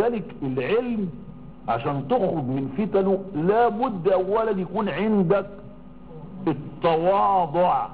ولذلك العلم عشان تخرج من فتنه لابد اولا يكون عندك التواضع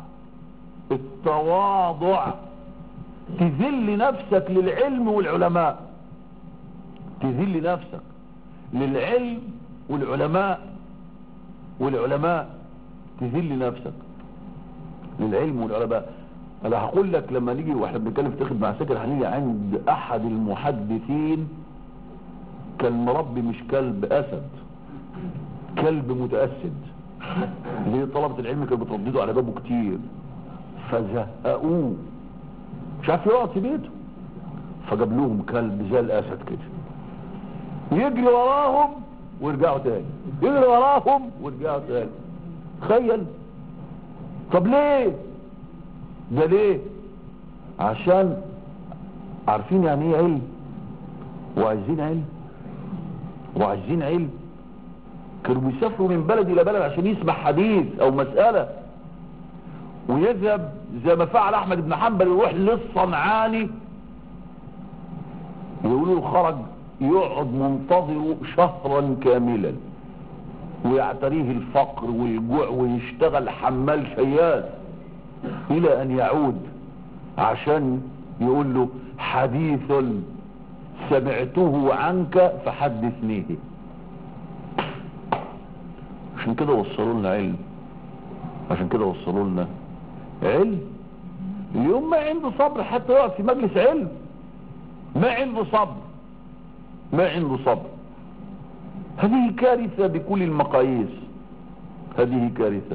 التواضع تذل نفسك للعلم والعلماء تذل نفسك للعلم والعلماء والعلماء تذل نفسك للعلم والعلماء انا هقول لك لما نيجي واحنا بنتكلم في تاخد مع سكر هنيجي عند احد المحدثين كان مربي مش كلب اسد كلب متأسد ليه طلبة العلم كانوا بترددوا على بابه كتير فزهقوه مش عارف يقعد في بيته فجاب لهم كلب زي الاسد كده يجري وراهم ويرجعوا تاني يجري وراهم ويرجعوا تاني تخيل طب ليه ده ليه عشان عارفين يعني ايه علم وعايزين علم وعايزين علم كانوا بيسافروا من بلد الى بلد عشان يسمع حديث او مسألة ويذهب زي ما فعل احمد بن حنبل يروح للصنعاني يقولوا له خرج يقعد منتظره شهرا كاملا ويعتريه الفقر والجوع ويشتغل حمال شياس الى ان يعود عشان يقول له حديث سمعته عنك فحدثنيه عشان كده وصلوا لنا علم عشان كده وصلوا لنا علم اليوم ما عنده صبر حتى يقعد في مجلس علم ما عنده صبر ما عنده صبر هذه كارثة بكل المقاييس هذه كارثة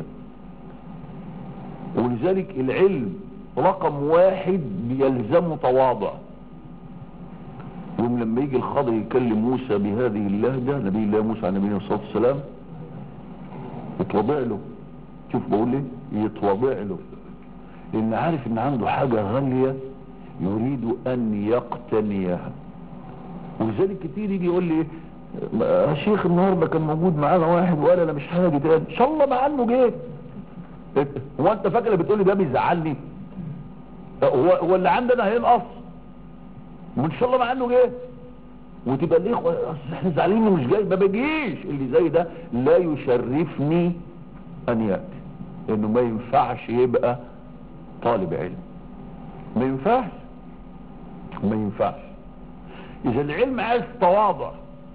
ولذلك العلم رقم واحد بيلزمه تواضع يوم لما يجي الخضر يكلم موسى بهذه اللهجة نبي الله موسى عليه النبي الصلاة والسلام يتوضع له شوف بقول ليه يتوضع له لان عارف ان عنده حاجة غالية يريد ان يقتنيها ولذلك كتير يجي يقول لي يا شيخ النهارده كان موجود معانا واحد وقال انا مش حاجه تاني ان شاء الله مع انه جه هو انت فاكر اللي بتقول لي ده بيزعلني هو هو اللي عندنا هينقص وان شاء الله مع انه جه وتبقى ليه اصل احنا زعلانين مش جاي ما بيجيش اللي زي ده لا يشرفني ان ياتي انه ما ينفعش يبقى طالب علم ما ينفعش ما ينفعش اذا العلم عايز تواضع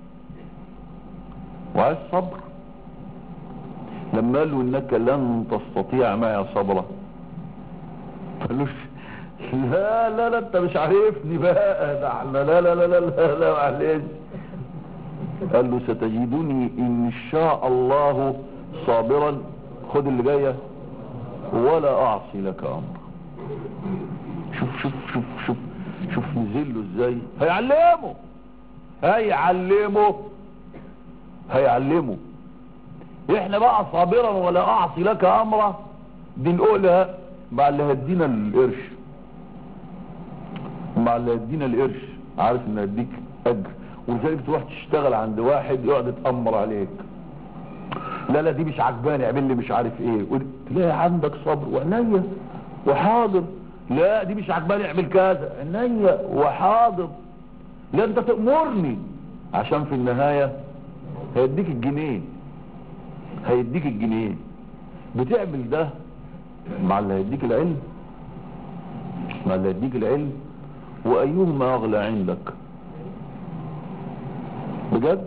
وعايز صبر لما قال له انك لن تستطيع معي صبرا قالوش لا لا لا انت مش عارفني بقى ده احنا لا لا لا لا لا, لا معلش قال له ستجدني ان شاء الله صابرا خد اللي جايه ولا اعصي لك امر شوف شوف شوف شوف شوف نزله ازاي هيعلمه هيعلمه هيعلمه احنا بقى صابرا ولا اعصي لك امرا دي نقولها مع اللي هدينا القرش مع اللي هدينا القرش عارف ان هديك اجر ولذلك تروح تشتغل عند واحد يقعد يتامر عليك لا لا دي مش عجباني اعمل لي مش عارف ايه تلاقي عندك صبر وعنيا وحاضر لا دي مش عجباني اعمل كذا عينيا وحاضر لا انت تأمرني عشان في النهاية هيديك الجنيه هيديك الجنيه بتعمل ده مع اللي هيديك العلم مع اللي هيديك العلم وايهما اغلى عندك بجد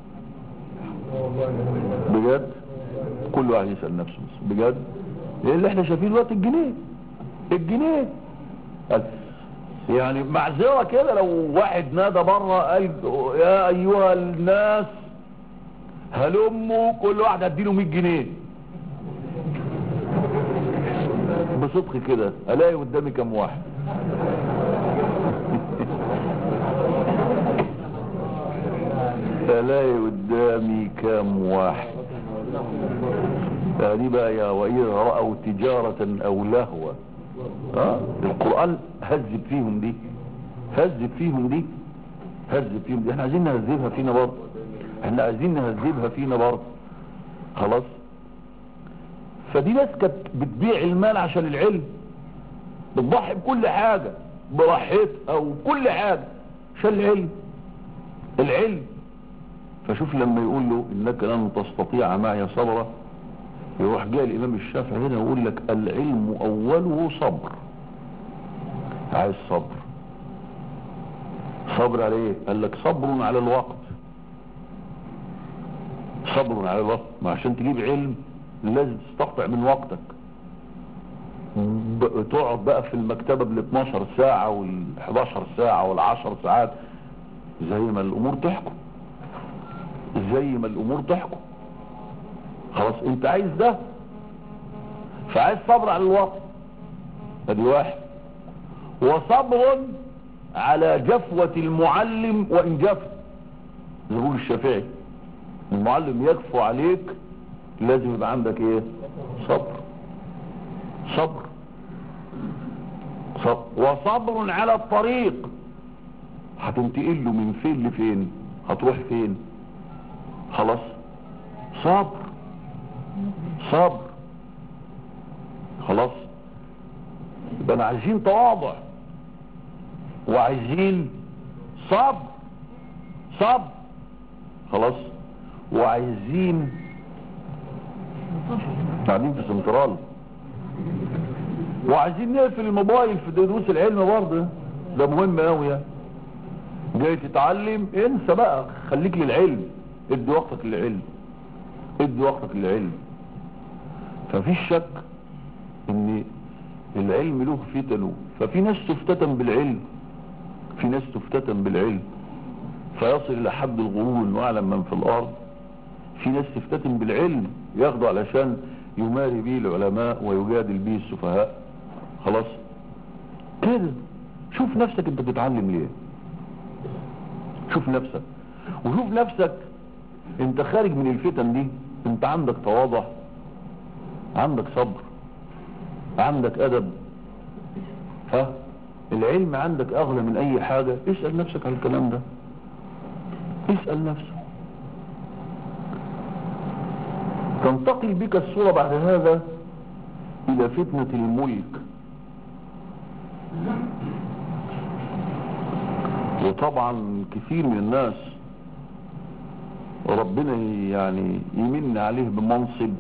بجد كل واحد يسأل نفسه بس بجد ايه اللي احنا شايفين دلوقتي الجنيه الجنيه يعني معذرة كده لو واحد نادى بره قال يا ايها الناس هلموا كل واحد هديله 100 جنيه بصدق كده الاقي قدامي كام واحد الاقي قدامي كام واحد دي بقى يا واذا رأوا تجارة او لهوا اه القرآن هذب فيهم دي هذب فيهم دي هذب فيهم دي احنا عايزين نهذبها فينا برضه احنا عايزين نهذبها فينا برضه خلاص فدي ناس كانت بتبيع المال عشان العلم بتضحي بكل حاجة براحتها وكل حاجة عشان العلم العلم فشوف لما يقول له انك لن تستطيع معي صبرا يروح جاي الامام الشافعي هنا يقول لك العلم اوله صبر عايز صبر صبر على ايه قال لك صبر على الوقت صبر على الوقت ما عشان تجيب علم لازم تستقطع من وقتك ب- تقعد بقى في المكتبة بال 12 ساعة وال 11 ساعة وال 10 ساعات زي ما الامور تحكم زي ما الامور تحكم خلاص انت عايز ده فعايز صبر على الوقت ادي واحد وصبر على جفوة المعلم وان جف زي ما بيقول الشافعي المعلم يكفو عليك لازم يبقى عندك ايه صبر صبر صبر وصبر على الطريق هتنتقل له من فين لفين هتروح فين خلاص صبر صبر خلاص يبقى انا عايزين تواضع وعايزين صبر صبر خلاص وعايزين قاعدين في سنترال وعايزين نقفل الموبايل في دروس العلم برضه ده مهم قوي يعني جاي تتعلم انسى بقى خليك للعلم ادي وقتك للعلم ادي وقتك للعلم ففيش شك ان العلم له فتنه ففي ناس تفتتن بالعلم في ناس تفتتن بالعلم فيصل الى حد الغرور انه اعلم من في الارض في ناس تفتتن بالعلم ياخده علشان يماري به العلماء ويجادل به السفهاء خلاص كده شوف نفسك انت بتتعلم ليه شوف نفسك وشوف نفسك انت خارج من الفتن دي انت عندك تواضع عندك صبر عندك ادب ها العلم عندك اغلى من اي حاجة اسأل نفسك على الكلام ده اسأل نفسك تنتقل بك الصورة بعد هذا الى فتنة الملك وطبعا كثير من الناس ربنا يعني يمن عليه بمنصب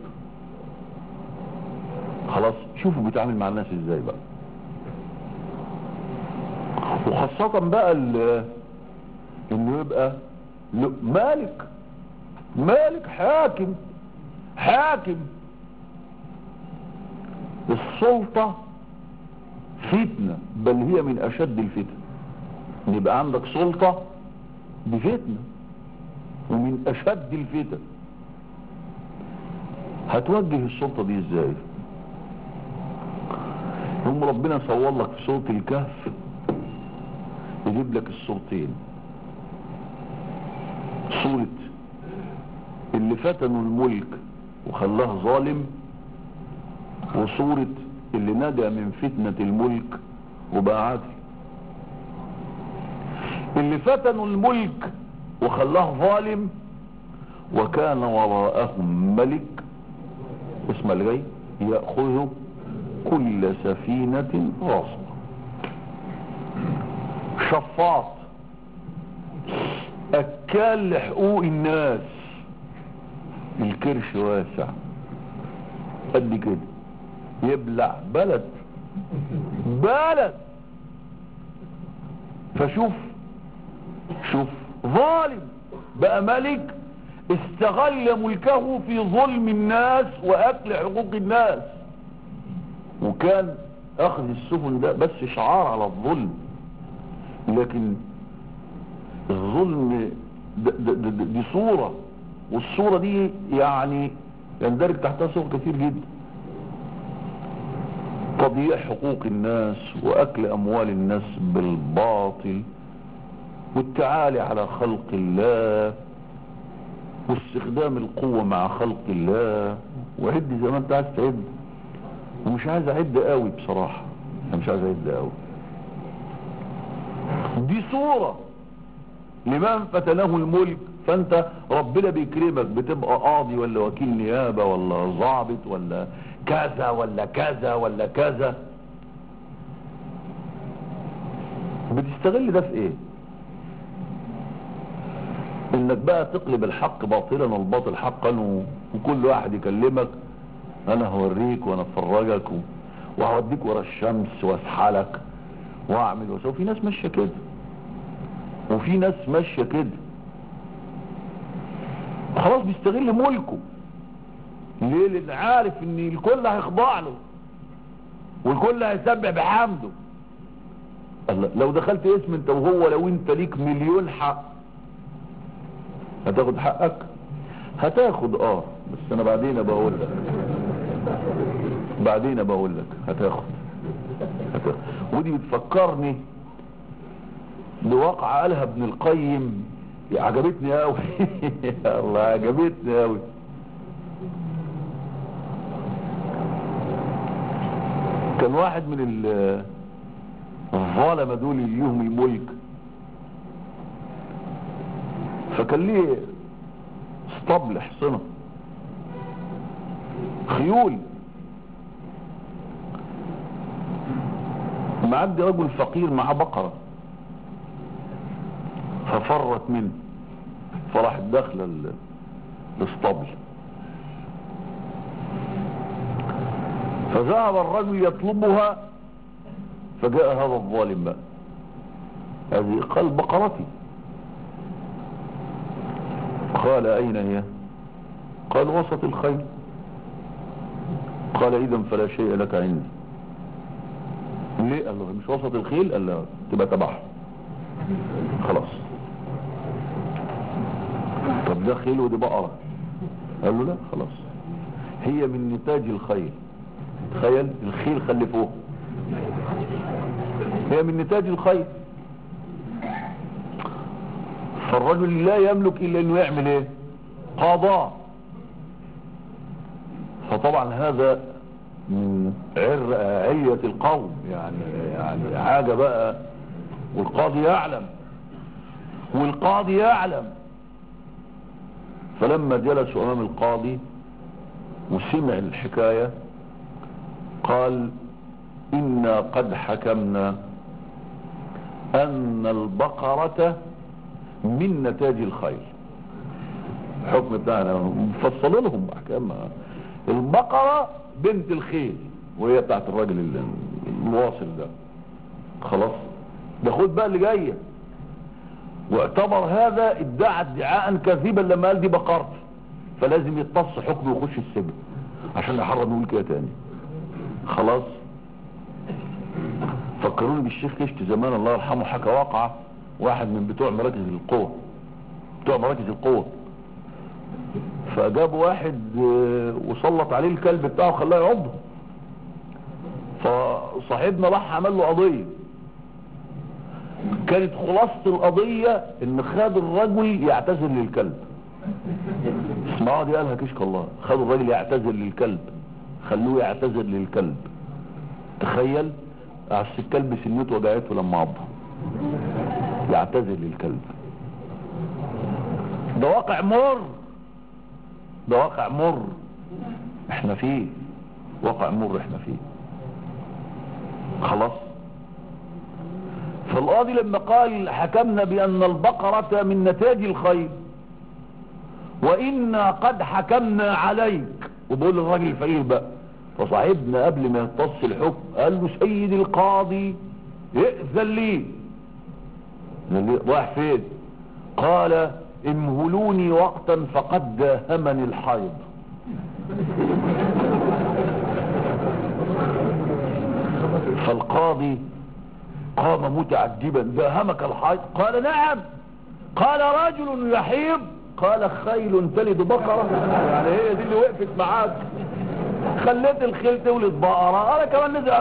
خلاص شوفوا بيتعامل مع الناس ازاي بقى وخاصة بقى ال- انه يبقى له- مالك مالك حاكم حاكم السلطة فتنة بل هي من اشد الفتن يبقى عندك سلطة بفتنة ومن اشد الفتن هتوجه السلطة دي ازاي هم ربنا صور لك في سورة الكهف يجيب لك الصورتين صورة اللي فتنوا الملك وخلاه ظالم وصورة اللي نجا من فتنة الملك وبقى عادل اللي فتنوا الملك وخلاه ظالم وكان وراءهم ملك اسم الجاي يأخذ كل سفينة غاصبة شفاط اكال لحقوق الناس الكرش واسع قد كده يبلع بلد بلد فشوف شوف ظالم بقى ملك استغل ملكه في ظلم الناس واكل حقوق الناس وكان اخذ السفن ده بس شعار على الظلم لكن الظلم ده ده ده ده دي صورة والصورة دي يعني يندرج تحتها صور كتير جدا تضييع حقوق الناس واكل اموال الناس بالباطل والتعالي على خلق الله واستخدام القوة مع خلق الله وعد زي ما انت عايز تعد ومش عايز اعد قوي بصراحة انا مش عايز اعد قوي دي صورة لمن فتنه الملك فانت ربنا بيكرمك بتبقى قاضي ولا وكيل نيابة ولا ضابط ولا كذا ولا كذا ولا كذا بتستغل ده في ايه انك بقى تقلب الحق باطلا والباطل حقا و... وكل واحد يكلمك انا هوريك وانا افرجك و... وهوديك ورا الشمس واسحلك واعمل واسوي في ناس ماشيه كده وفي ناس ماشيه كده خلاص بيستغل ملكه ليه لان عارف ان الكل هيخضع له والكل هيسبح بحمده الله لو دخلت اسم انت وهو لو انت ليك مليون حق هتاخد حقك هتاخد اه بس انا بعدين بقول لك بعدين بقول لك هتاخد هتاخد ودي بتفكرني بواقع قالها ابن القيم عجبتني قوي الله عجبتني قوي كان واحد من ال- الظالمه دول اللي ليهم الملك فكان ليه اسطبل حصنه خيول معدي رجل فقير معاه بقرة ففرت منه فراحت داخله ال- الاسطبل فذهب الرجل يطلبها فجاء هذا الظالم بقى هذه قال بقرتي قال اين هي قال وسط الخيل قال اذا فلا شيء لك عندي ليه قال له مش وسط الخيل قال له تبقى تبعها خلاص طب ده خيل ودي بقرة قال له لا خلاص هي من نتاج الخيل تخيل الخيل خلفوه هي من نتاج الخيل فالرجل لا يملك الا انه يعمل ايه قضاء فطبعا هذا من عر علية القوم يعني يعني حاجة بقى والقاضي يعلم والقاضي يعلم فلما جلسوا امام القاضي وسمع الحكاية قال انا قد حكمنا ان البقرة من نتاج الخيل الحكم بتاعنا مفصل لهم احكامها البقرة بنت الخيل وهي بتاعت الراجل اللي- الواصل ده خلاص ده خد بقى اللي جايه واعتبر هذا ادعى ادعاء كذبا لما قال دي بقرتي فلازم يتص حكمه ويخش السجن عشان نحرم نقول كده تاني خلاص فكروني بالشيخ كشك زمان الله يرحمه حكى واقعة واحد من بتوع مراكز القوة بتوع مراكز القوة فجاب واحد آه، وسلط عليه الكلب بتاعه خلاه يعضه فصاحبنا راح عمل له قضية كانت خلاصة القضية ان خد الرجل يعتذر للكلب اسمعوا دي قالها كشك الله خدوا الراجل يعتذر للكلب خلوه يعتذر للكلب تخيل عس الكلب سنته وجعته لما عضه يعتذر للكلب ده واقع مر ده واقع مر احنا فيه واقع مر احنا فيه خلاص فالقاضي لما قال حكمنا بان البقرة من نتاج الخير وانا قد حكمنا عليك وبقول للراجل الفقير بقى فصاحبنا قبل ما يمتص الحكم قال له سيد القاضي ائذن لي قال لي رايح فين قال امهلوني وقتا فقد داهمني الحيض فالقاضي قام متعجبا داهمك الحيض قال نعم قال رجل يحيض قال خيل تلد بقرة يعني هي دي اللي وقفت معاك خليت الخيل تولد بقرة انا كمان نزل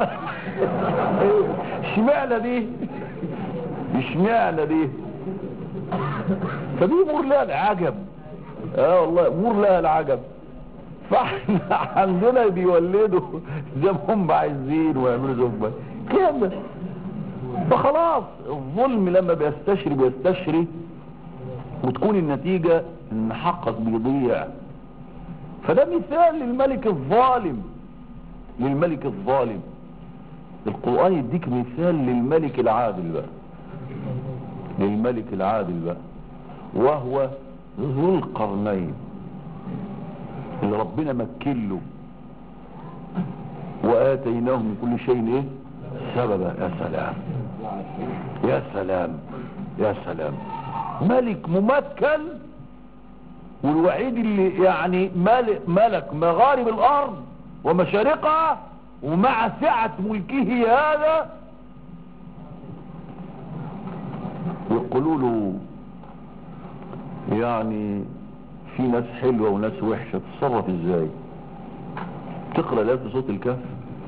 اشمعنى دي اشمعنى دي فدي امور لها العجب اه والله امور لها العجب فاحنا عندنا بيولدوا زي ما هم عايزين ويعملوا زي ما كده فخلاص الظلم لما بيستشري بيستشري وتكون النتيجة ان حقك بيضيع فده مثال للملك الظالم للملك الظالم القرآن يديك مثال للملك العادل بقى للملك العادل بقى وهو ذو القرنين اللي ربنا مكن له وآتيناه من كل شيء ايه سببا يا سلام يا سلام يا سلام ملك ممكن والوحيد اللي يعني ملك, ملك مغارب الارض ومشارقها ومع سعة ملكه هذا يقولوا له يعني في ناس حلوة وناس وحشة تتصرف ازاي تقرأ لا في صوت الكهف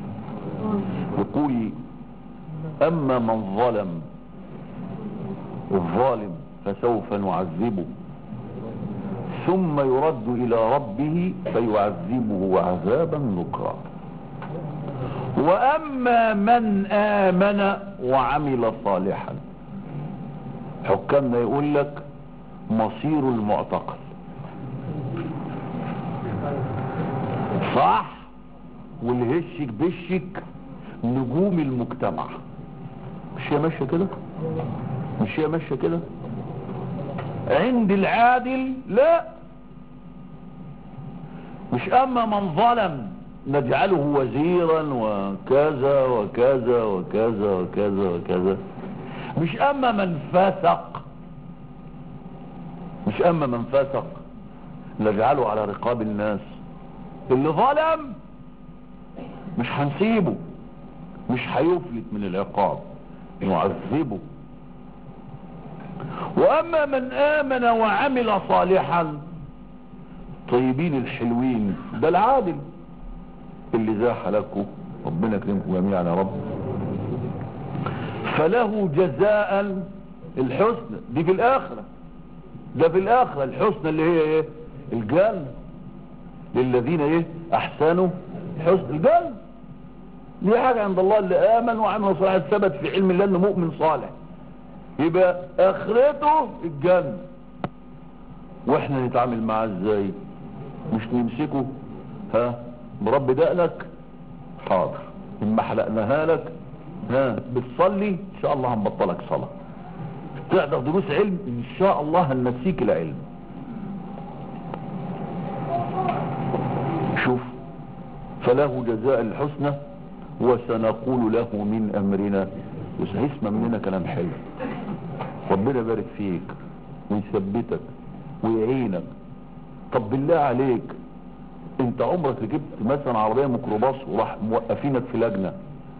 يقول اما من ظلم الظالم فسوف نعذبه ثم يرد الى ربه فيعذبه عذابا نكرا واما من امن وعمل صالحا حكامنا يقول لك مصير المعتقل صح واللي هشك بشك نجوم المجتمع مش هي ماشيه كده مش هي ماشيه كده عند العادل لا مش اما من ظلم نجعله وزيرا وكذا وكذا وكذا وكذا وكذا مش اما من فسق مش اما من فسق نجعله على رقاب الناس اللي ظلم مش هنسيبه مش هيفلت من العقاب نعذبه واما من امن وعمل صالحا طيبين الحلوين ده العادل اللي زاح لكم ربنا يكرمكم جميعا يا رب فله جزاء الحسنى دي في الاخره ده في الاخره الحسنى اللي هي ايه الجنه للذين ايه احسنوا حسن الجنه دي حاجه عند الله اللي امن وعمل صالحا ثبت في علم الله انه مؤمن صالح يبقى اخرته الجنه واحنا نتعامل معاه ازاي مش نمسكه ها برب دقنك حاضر اما حلقناها لك ها بتصلي ان شاء الله هنبطلك صلاة تحضر دروس علم ان شاء الله هنسيك العلم شوف فله جزاء الحسنى وسنقول له من امرنا وسيسمع مننا كلام حلو ربنا يبارك فيك ويثبتك ويعينك طب بالله عليك انت عمرك ركبت مثلا عربية ميكروباص وراح موقفينك في لجنة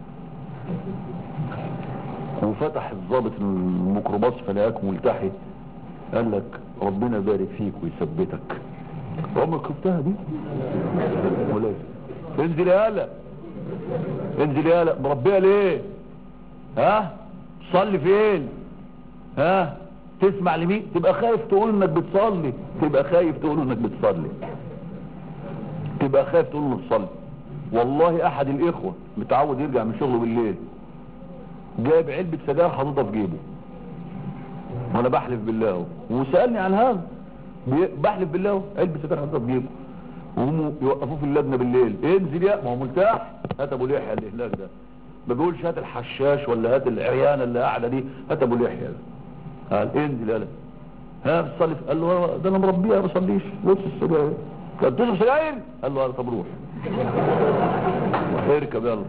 وفتح الضابط الميكروباص فلاقاك ملتحي قال لك ربنا يبارك فيك ويثبتك عمرك شفتها دي ولا إيه؟ انزل يا هلا انزل يا هلا مربيها ليه ها تصلي فين ها تسمع لمين تبقى خايف تقول انك بتصلي تبقى خايف تقول انك بتصلي تبقى خايف تقول له تصلي والله احد الاخوة متعود يرجع من شغله بالليل جايب علبة سجاير حاططها في جيبه وانا بحلف بالله اهو وسألني عن هذا بي- بحلف بالله اهو علبة سجاير حاططها في جيبه وهم يوقفوه في اللجنة بالليل انزل يا ما هو مرتاح هات ابو لحية اللي هناك ده ما بيقولش هات الحشاش ولا هات العريانة اللي قاعدة دي هات ابو لحية ده قال انزل يا ها بتصلي قال له ده انا مربيها ما بصليش بص السجاير قال بتشرب سجاير قال له طب روح اركب يلا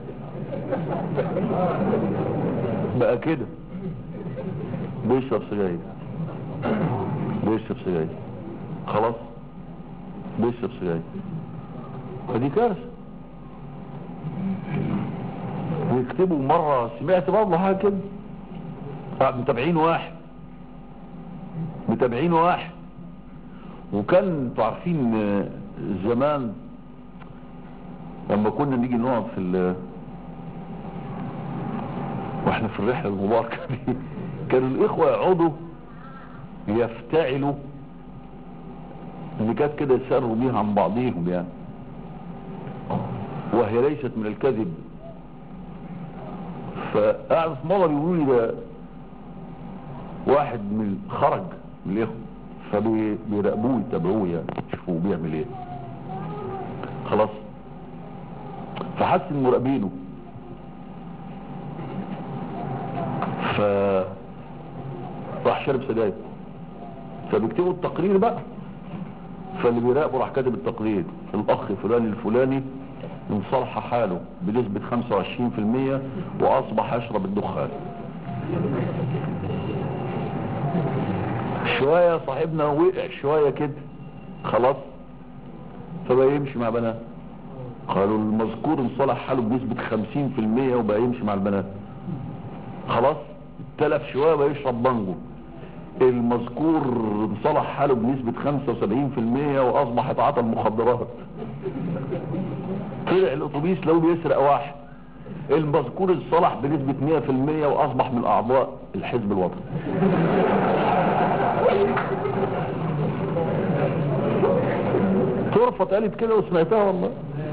بقى كده بيشرب سجاير بيشرب سجاير خلاص بيشرب سجاير فدي كارثه ويكتبوا مرة سمعت برضه حاجة كده متابعين واحد متابعين واحد وكان انتوا عارفين آه، زمان لما كنا نيجي نقعد في ال واحنا في الرحلة المباركة دي كانوا الاخوة يقعدوا يفتعلوا نكات كده يسروا بيها عن بعضهم يعني وهي ليست من الكذب فقعد في مرة بيقولوا لي ده واحد من خرج من الاخوة فبيراقبوه يتابعوه يعني يشوفوه بيعمل ايه خلاص فحس ان مراقبينه ف راح شرب سجاير فبيكتبوا التقرير بقى فاللي بيراقبوا راح كاتب التقرير الاخ فلان الفلاني انصلح حاله بنسبة 25% واصبح يشرب الدخان شوية صاحبنا وقع شوية كده خلاص فبقى يمشي مع بنات قالوا المذكور انصلح حاله بنسبة 50% وبقى يمشي مع البنات خلاص تلف شوية بقى يشرب بانجو المذكور انصلح حاله بنسبة 75% واصبح يتعاطى المخدرات طلع الاتوبيس لو بيسرق واحد المذكور انصلح بنسبة 100% واصبح من اعضاء الحزب الوطني طرفة اتقالت كده وسمعتها والله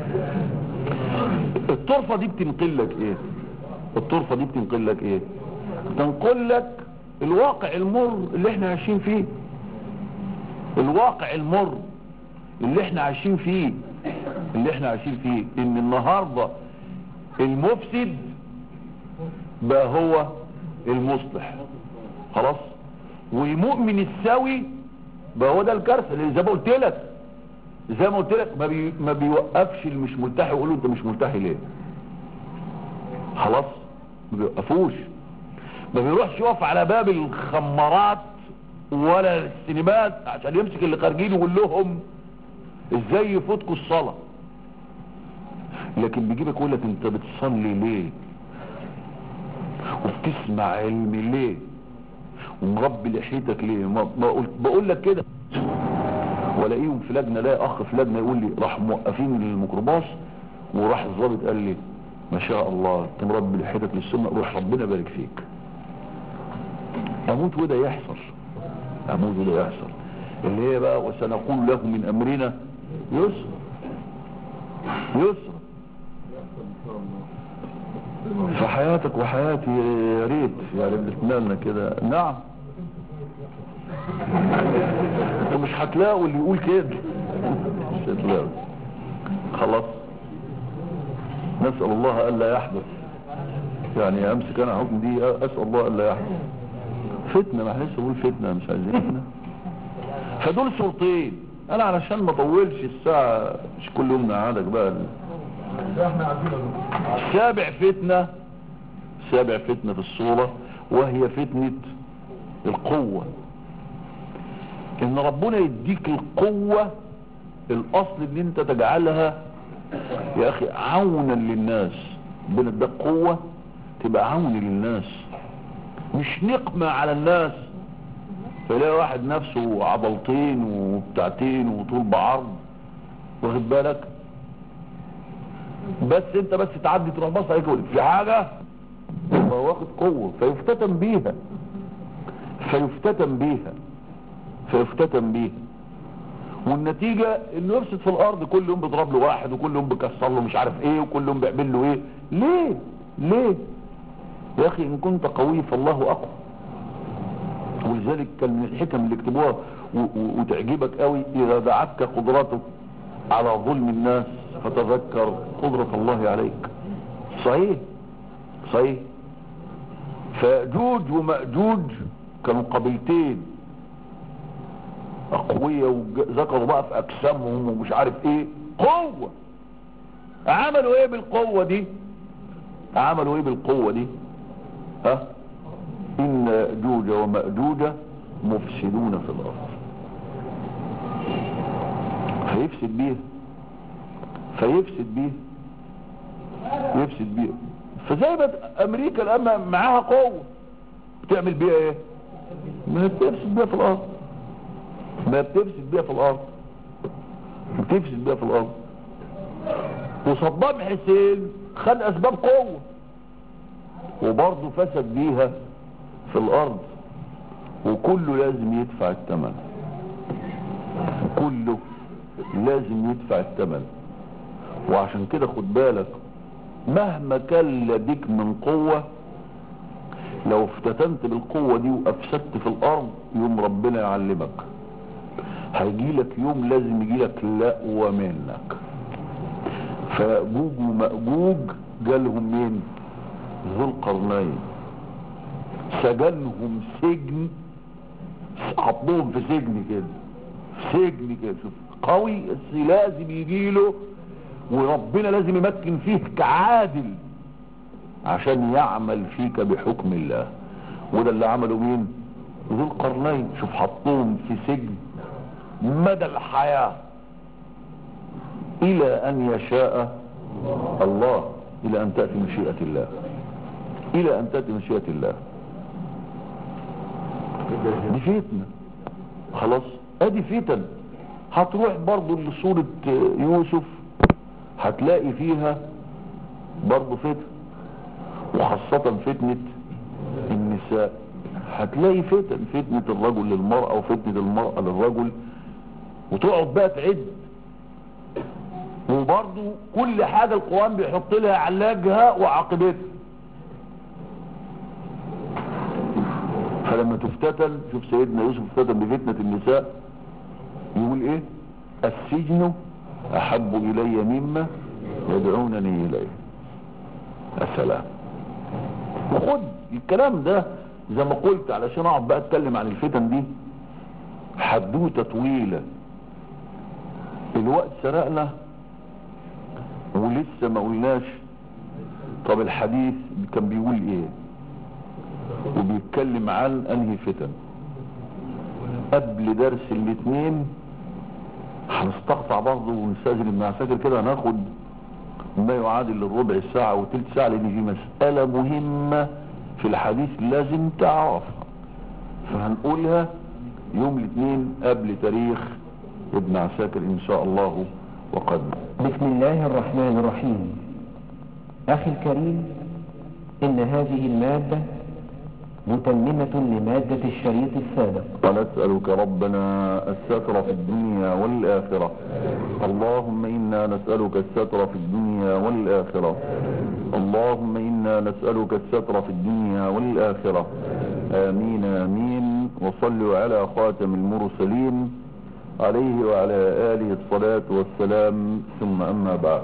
الطرفة دي بتنقل لك ايه الطرفة دي بتنقل لك ايه تنقل لك الواقع المر اللي احنا عايشين فيه الواقع المر اللي احنا عايشين فيه اللي احنا عايشين فيه ان النهاردة المفسد بقى هو المصلح خلاص والمؤمن السوي بقى هو ده الكارثه اللي زي ما قلت لك زي ما قلت لك ما, بي ما بيوقفش اللي مش ملتحي ويقول له انت مش ملتحي ليه خلاص ما بيوقفوش ما بيروحش يقف على باب الخمارات ولا السينمات عشان يمسك اللي خارجين ويقول لهم ازاي يفوتكوا الصلاه لكن بيجيبك يقول لك انت بتصلي ليه وبتسمع علم ليه ومربي لحيتك ليه ما ما قلت بقول لك كده ولاقيهم في لجنه لا اخ في لجنه يقول لي راح موقفين الميكروباص وراح الضابط قال لي ما شاء الله انت مربي لحيتك للسنه روح ربنا يبارك فيك اموت وده يحصل اموت وده يحصل اللي هي بقى وسنقول له من امرنا يسر يسر في حياتك وحياتي يا ريت يعني بنتمنى كده نعم انتوا مش هتلاقوا اللي يقول كده مش هتلاقوا خلاص نسأل الله ألا يحدث يعني امسك انا حكم دي اسأل الله ألا يحدث فتنة ما احنا لسه بقول فتنة مش عايزين فتنة فدول صورتين انا علشان ما اطولش الساعة مش كل يوم نقعدك بقى سابع فتنة سابع فتنة في الصورة وهي فتنة القوة ان ربنا يديك القوة الاصل ان انت تجعلها يا اخي عونا للناس ربنا اداك قوة تبقى عون للناس مش نقمة على الناس فلاقي واحد نفسه عضلتين وبتاعتين وطول بعرض واخد بالك بس انت بس تعدي تروح بص عليك يقول في حاجة هو واخد قوة فيفتتن بيها فيفتتن بيها فيفتتن بيها والنتيجة انه يفسد في الارض كل يوم بيضرب له واحد وكل يوم بيكسر له مش عارف ايه وكل يوم بيعمل له ايه ليه ليه يا اخي ان كنت قوي فالله اقوى ولذلك كان من الحكم اللي يكتبوها وتعجبك قوي اذا دعتك قدرته على ظلم الناس فتذكر قدرة الله عليك صحيح صحيح فجوج ومأجوج كانوا قبيلتين اقوياء وذكروا بقى في اجسامهم ومش عارف ايه قوة عملوا ايه بالقوة دي عملوا ايه بالقوة دي ها ان جوج ومأجوج مفسدون في الارض فيفسد بيها فيفسد بيها يفسد بيها فزي ما امريكا الان معاها قوة بتعمل بيها ايه ما بتفسد بيها في الارض ما بتفسد بيها في الارض بتفسد بيها في الارض وصدام حسين خد اسباب قوة وبرضه فسد بيها في الارض وكله لازم يدفع الثمن كله لازم يدفع الثمن وعشان كده خد بالك مهما كان لديك من قوة لو افتتنت بالقوة دي وافسدت في الارض يوم ربنا يعلمك هيجيلك يوم لازم يجيلك لقوة منك فجوج ومأجوج جالهم مين ذو القرنين سجنهم سجن حطوهم في سجن كده في سجن كده شوف قوي بس لازم يجيله وربنا لازم يمكن فيه كعادل عشان يعمل فيك بحكم الله وده اللي عمله مين ذو القرنين شوف حطوهم في سجن مدى الحياة الى ان يشاء الله الى ان تأتي مشيئة الله الى ان تأتي مشيئة الله دي فتنة خلاص ادي فتن هتروح برضو لصورة يوسف هتلاقي فيها برضو فتن وخاصة فتنة النساء هتلاقي فتن فتنة الرجل للمرأة وفتنة المرأة للرجل وتقعد بقى تعد وبرضو كل حاجة القرآن بيحط لها علاجها وعاقبتها فلما تفتتن شوف سيدنا يوسف افتتن بفتنة النساء يقول ايه السجن احب الي مما يدعونني اليه السلام وخد الكلام ده زي ما قلت علشان اقعد بقى اتكلم عن الفتن دي حدوته طويله الوقت سرقنا ولسه ما قلناش طب الحديث كان بيقول ايه وبيتكلم عن انهي فتن قبل درس الاثنين هنستقطع برضه ونستاذن ابن عساكر كده هناخد ما يعادل الربع الساعة وتلت ساعة لان في مسألة مهمة في الحديث لازم تعرفها فهنقولها يوم الاثنين قبل تاريخ ابن عساكر ان شاء الله وقد بسم الله الرحمن الرحيم أخي الكريم إن هذه المادة متممة لمادة الشريط السابق ونسألك ربنا الستر في الدنيا والآخرة اللهم إنا نسألك الستر في الدنيا والآخرة اللهم إنا نسألك الستر في الدنيا والآخرة آمين آمين وصلوا على خاتم المرسلين عليه وعلى آله الصلاة والسلام ثم أما بعد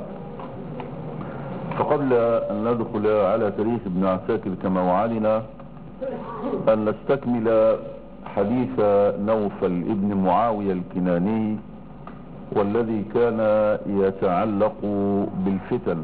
فقبل أن ندخل على تاريخ ابن عساكر كما وعدنا أن نستكمل حديث نوفل ابن معاوية الكناني والذي كان يتعلق بالفتن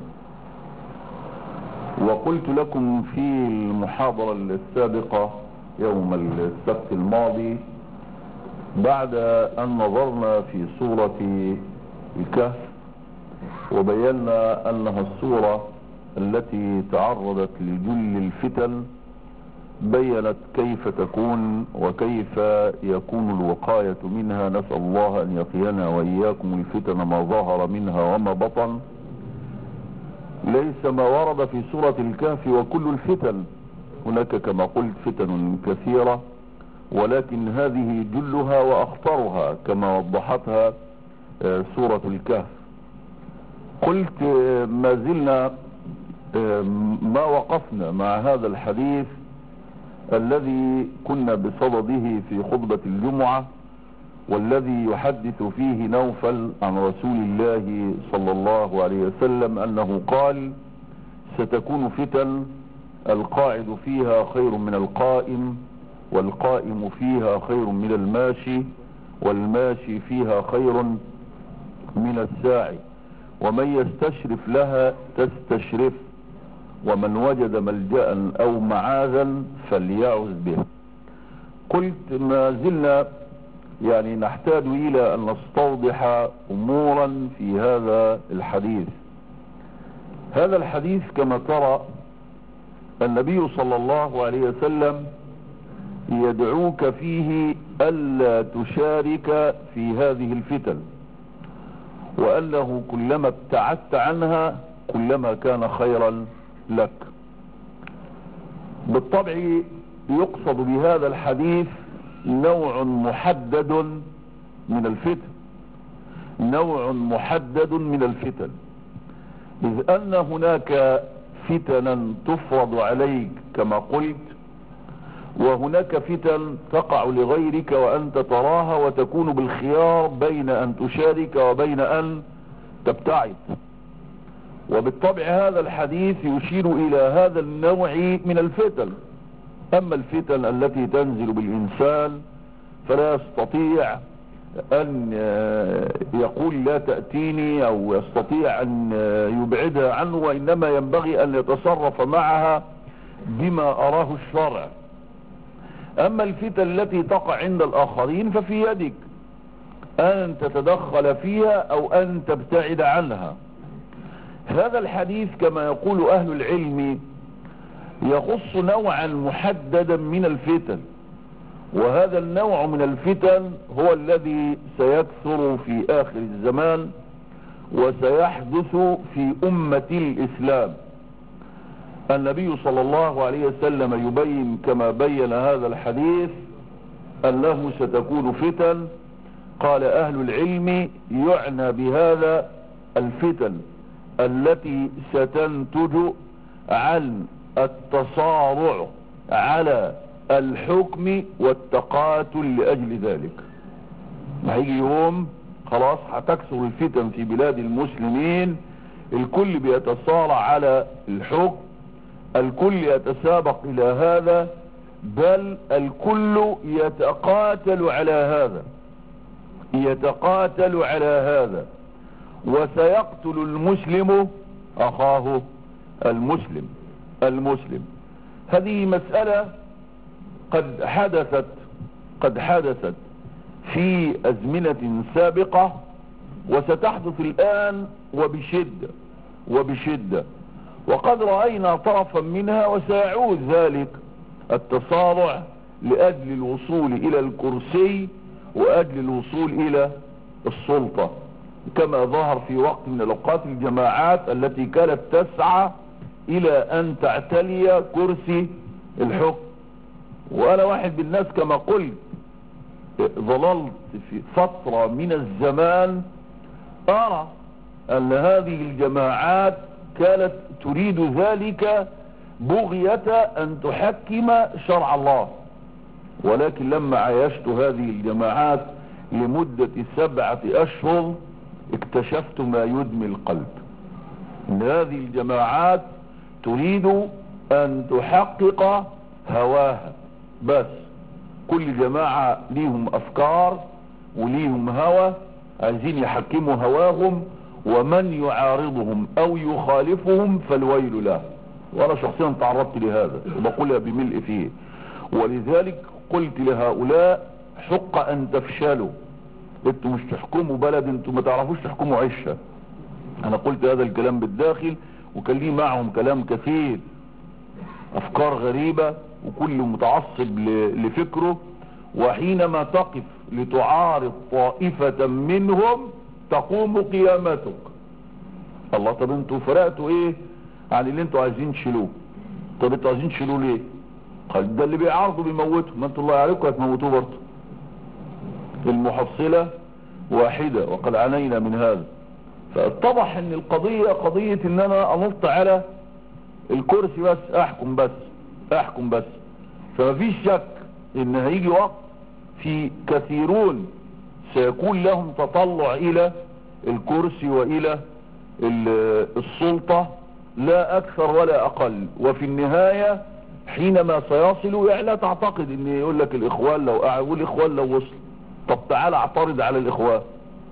وقلت لكم في المحاضرة السابقة يوم السبت الماضي بعد أن نظرنا في سورة الكهف وبينا أنها السورة التي تعرضت لجل الفتن بينت كيف تكون وكيف يكون الوقاية منها نسأل الله أن يقينا وإياكم الفتن ما ظهر منها وما بطن ليس ما ورد في سورة الكهف وكل الفتن هناك كما قلت فتن كثيرة ولكن هذه جلها وأخطرها كما وضحتها سورة الكهف قلت ما زلنا ما وقفنا مع هذا الحديث الذي كنا بصدده في خطبة الجمعة والذي يحدث فيه نوفل عن رسول الله صلى الله عليه وسلم أنه قال ستكون فتن القاعد فيها خير من القائم والقائم فيها خير من الماشي والماشي فيها خير من الساعي ومن يستشرف لها تستشرف ومن وجد ملجأ او معاذا فليعوذ به قلت ما زلنا يعني نحتاج الى ان نستوضح امورا في هذا الحديث هذا الحديث كما ترى النبي صلى الله عليه وسلم يدعوك فيه الا تشارك في هذه الفتن وانه كلما ابتعدت عنها كلما كان خيرا لك بالطبع يقصد بهذا الحديث نوع محدد من الفتن نوع محدد من الفتن إذ أن هناك فتنا تفرض عليك كما قلت وهناك فتن تقع لغيرك وأنت تراها وتكون بالخيار بين أن تشارك وبين أن تبتعد وبالطبع هذا الحديث يشير الى هذا النوع من الفتن اما الفتن التي تنزل بالانسان فلا يستطيع ان يقول لا تأتيني او يستطيع ان يبعدها عنه وانما ينبغي ان يتصرف معها بما اراه الشرع اما الفتن التي تقع عند الاخرين ففي يدك ان تتدخل فيها او ان تبتعد عنها هذا الحديث كما يقول اهل العلم يخص نوعا محددا من الفتن وهذا النوع من الفتن هو الذي سيكثر في اخر الزمان وسيحدث في امة الاسلام النبي صلى الله عليه وسلم يبين كما بين هذا الحديث انه ستكون فتن قال اهل العلم يعنى بهذا الفتن التي ستنتج عن التصارع على الحكم والتقاتل لأجل ذلك هيجي يوم خلاص هتكثر الفتن في بلاد المسلمين الكل بيتصارع على الحكم الكل يتسابق إلى هذا بل الكل يتقاتل على هذا يتقاتل على هذا وسيقتل المسلم أخاه المسلم المسلم هذه مسألة قد حدثت قد حدثت في أزمنة سابقة وستحدث الآن وبشدة وبشدة وقد رأينا طرفا منها وسيعود ذلك التصارع لأجل الوصول إلى الكرسي وأجل الوصول إلى السلطة كما ظهر في وقت من الأوقات الجماعات التي كانت تسعى إلى أن تعتلي كرسي الحكم وأنا واحد بالناس كما قلت ظللت في فترة من الزمان أرى أن هذه الجماعات كانت تريد ذلك بغية أن تحكم شرع الله ولكن لما عايشت هذه الجماعات لمدة سبعة أشهر اكتشفت ما يدمي القلب ان هذه الجماعات تريد ان تحقق هواها بس كل جماعة ليهم افكار وليهم هوى عايزين يحكموا هواهم ومن يعارضهم او يخالفهم فالويل له وانا شخصيا تعرضت لهذا وبقولها بملء فيه ولذلك قلت لهؤلاء حق ان تفشلوا انتوا مش تحكموا بلد انتوا ما تعرفوش تحكموا عشة انا قلت هذا الكلام بالداخل وكان لي معهم كلام كثير افكار غريبة وكل متعصب لفكره وحينما تقف لتعارض طائفة منهم تقوم قيامتك الله طب انتوا فرقتوا ايه عن اللي انتوا عايزين تشيلوه طب انتوا عايزين تشيلوه ليه قال ده اللي بيعارضوا بيموتوا ما انتوا الله عليكم هتموتوه برضه المحصلة واحدة وقد عنينا من هذا فاتضح ان القضية قضية ان انا انط على الكرسي بس احكم بس احكم بس فما فيش شك ان هيجي وقت في كثيرون سيكون لهم تطلع الى الكرسي والى السلطة لا اكثر ولا اقل وفي النهاية حينما سيصلوا يعني لا تعتقد ان يقول لك الاخوان لو قعدوا الاخوان لو وصلوا طب تعال اعترض على الاخوان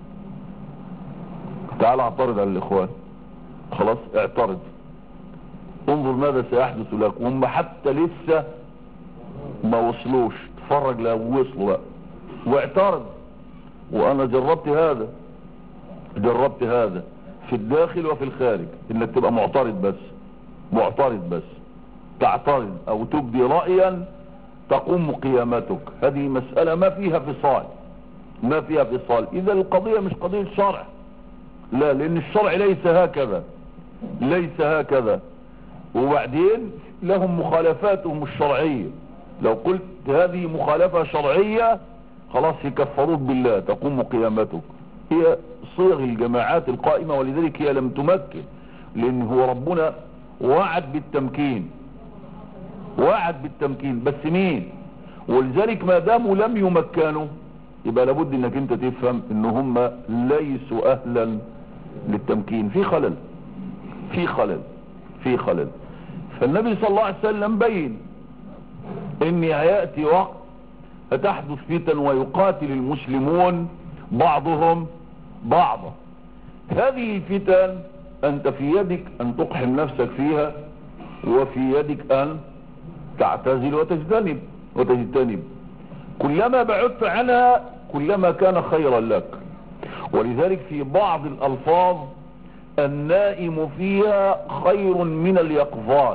تعال اعترض على الاخوان خلاص اعترض انظر ماذا سيحدث لك وهم حتى لسه ما وصلوش اتفرج لو وصلوا بقى واعترض وانا جربت هذا جربت هذا في الداخل وفي الخارج انك تبقى معترض بس معترض بس تعترض او تبدي رأيا تقوم قيامتك هذه مسألة ما فيها فصال ما فيها فصال اذا القضية مش قضية شرع لا لان الشرع ليس هكذا ليس هكذا وبعدين لهم مخالفاتهم الشرعية لو قلت هذه مخالفة شرعية خلاص يكفروك بالله تقوم قيامتك هي صيغ الجماعات القائمة ولذلك هي لم تمكن لان هو ربنا وعد بالتمكين وعد بالتمكين بس مين ولذلك ما داموا لم يمكنوا يبقى لابد انك انت تفهم ان هم ليسوا اهلا للتمكين في خلل في خلل في خلل فالنبي صلى الله عليه وسلم بين ان هيأتي وقت فتحدث فتن ويقاتل المسلمون بعضهم بعضا هذه الفتن انت في يدك ان تقحم نفسك فيها وفي يدك ان تعتزل وتجتنب وتجتنب كلما بعدت عنها كلما كان خيرا لك ولذلك في بعض الالفاظ النائم فيها خير من اليقظان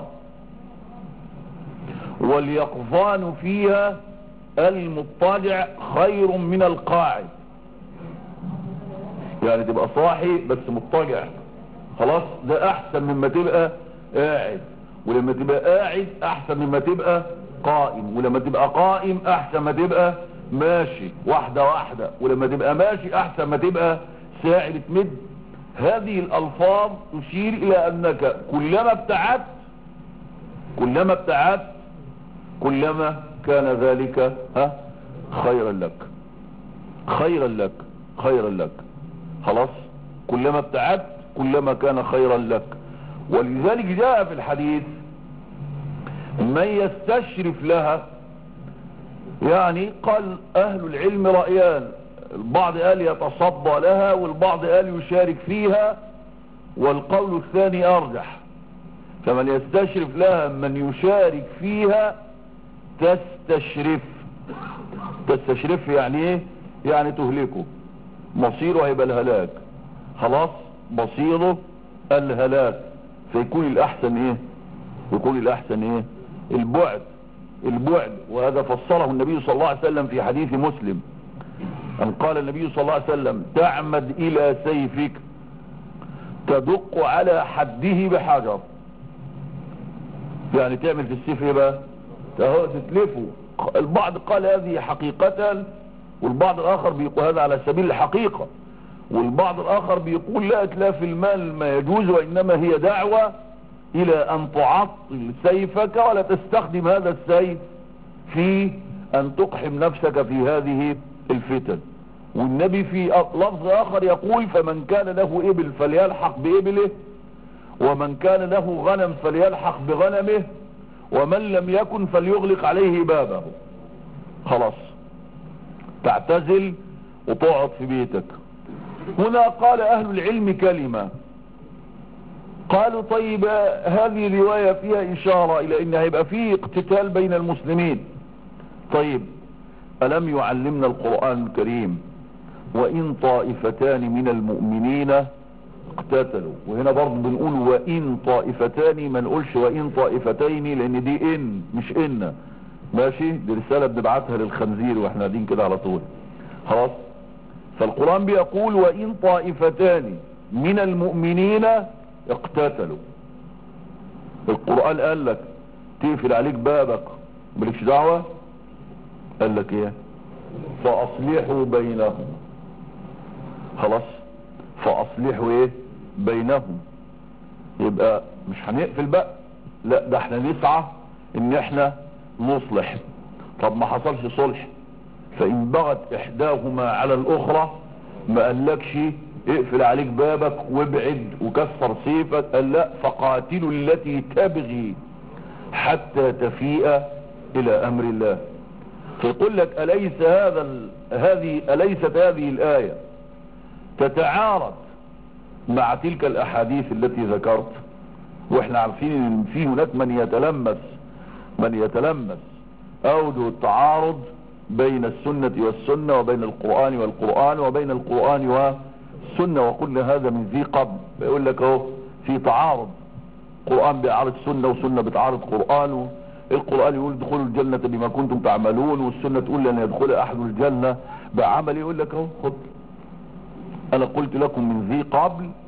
واليقظان فيها المضطجع خير من القاعد يعني تبقى صاحي بس مضطجع خلاص ده احسن مما تبقى قاعد ولما تبقى قاعد احسن مما تبقى قائم ولما تبقى قائم احسن ما تبقى ماشي واحدة واحدة ولما تبقى ماشي احسن ما تبقى ساعي بتمد هذه الالفاظ تشير الى انك كلما ابتعدت كلما ابتعدت كلما كان ذلك ها خيرا لك خيرا لك خيرا لك خلاص كلما ابتعدت كلما كان خيرا لك ولذلك جاء في الحديث من يستشرف لها يعني قال اهل العلم رأيان البعض قال يتصدى لها والبعض قال يشارك فيها والقول الثاني ارجح فمن يستشرف لها من يشارك فيها تستشرف تستشرف يعني ايه يعني تهلكه مصيره هيبقى الهلاك خلاص مصيره الهلاك فيكون الاحسن ايه يكون الاحسن ايه البعد البعد وهذا فسره النبي صلى الله عليه وسلم في حديث مسلم ان قال النبي صلى الله عليه وسلم تعمد الى سيفك تدق على حده بحجر يعني تعمل في السيف ايه بقى اهو تتلفه البعض قال هذه حقيقة والبعض الاخر بيقول هذا على سبيل الحقيقة والبعض الاخر بيقول لا اتلاف المال ما يجوز وانما هي دعوة الى ان تعطل سيفك ولا تستخدم هذا السيف في ان تقحم نفسك في هذه الفتن والنبي في لفظ اخر يقول فمن كان له ابل فليلحق بابله ومن كان له غنم فليلحق بغنمه ومن لم يكن فليغلق عليه بابه خلاص تعتزل وتقعد في بيتك هنا قال اهل العلم كلمة قالوا طيب هذه رواية فيها اشارة الى ان هيبقى فيه اقتتال بين المسلمين طيب الم يعلمنا القرآن الكريم وان طائفتان من المؤمنين اقتتلوا وهنا برضه بنقول وان طائفتان ما نقولش وان طائفتين لان دي ان مش ان ماشي دي رسالة بنبعتها للخنزير واحنا قاعدين كده على طول خلاص فالقرآن بيقول وان طائفتان من المؤمنين اقتتلوا القرآن قال لك تقفل عليك بابك مالكش دعوة قال لك ايه فاصلحوا بينهم خلاص فاصلحوا ايه بينهم يبقى مش هنقفل بقى لا ده احنا نسعى ان احنا نصلح طب ما حصلش صلح فان بغت احداهما على الاخرى ما قالكش اقفل عليك بابك وابعد وكسر سيفك قال لا فقاتلوا التي تبغي حتى تفيء الى امر الله فيقول لك اليس هذا ال... هذه اليست هذه الايه تتعارض مع تلك الاحاديث التي ذكرت واحنا عارفين ان في هناك من يتلمس من يتلمس اوجه التعارض بين السنة والسنة وبين القرآن والقرآن وبين القرآن والسنة وقلنا هذا من ذي قبل بيقول لك اهو في تعارض قرآن بيعارض سنة وسنة بتعارض قرآن القرآن يقول ادخلوا الجنة بما كنتم تعملون والسنة تقول لن يدخل احد الجنة بعمل يقول لك اهو خد انا قلت لكم من ذي قبل